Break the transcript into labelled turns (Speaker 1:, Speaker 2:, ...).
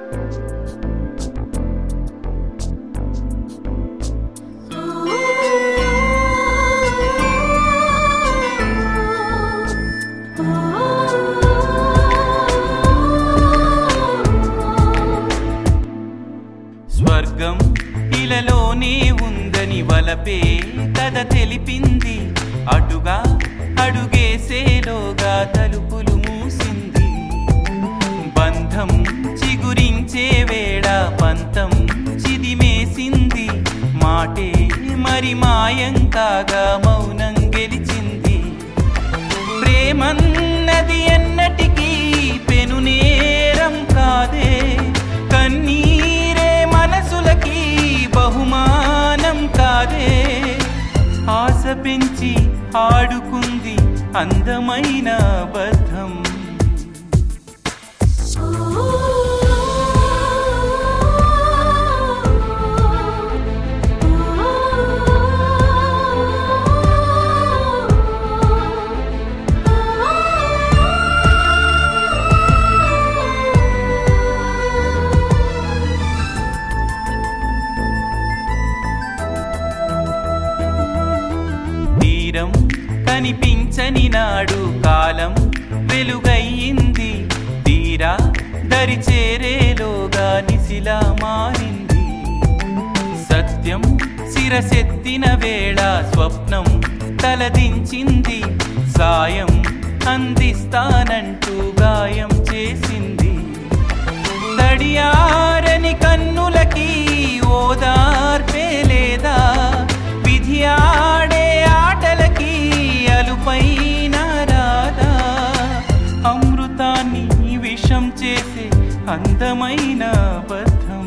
Speaker 1: స్వర్గం ఇలలోనే ఉందని వలపే కథ తెలిపింది అటుగా అడుగేసేలోగా తలుపులు మూసింది బంధం చిగురించే వేళ పంతం చిదిమేసింది మాటే మరి మాయం కాగా మౌనం గెలిచింది ప్రేమన్నది ఎన్నటికీ పెనునేరం కాదే కన్నీరే మనసులకి బహుమానం కాదే ఆశ పెంచి ఆడుకుంది అందమైన బద్ధం తీరం కనిపించని నాడు కాలం వెలుగయ్యింది తీరా దరి చేరేలోగా నిసిలా మారింది సత్యం శిరసెత్తిన వేళ స్వప్నం తలదించింది సాయం అందిస్తానంటూ గాయం చేసింది తడియారని కన్నులకి ఓదార్పే లేదా విధి ఆడే ఆటలకి అలుపైన రాదా అమృతాన్ని విషం చేసే అందమైన బద్ధం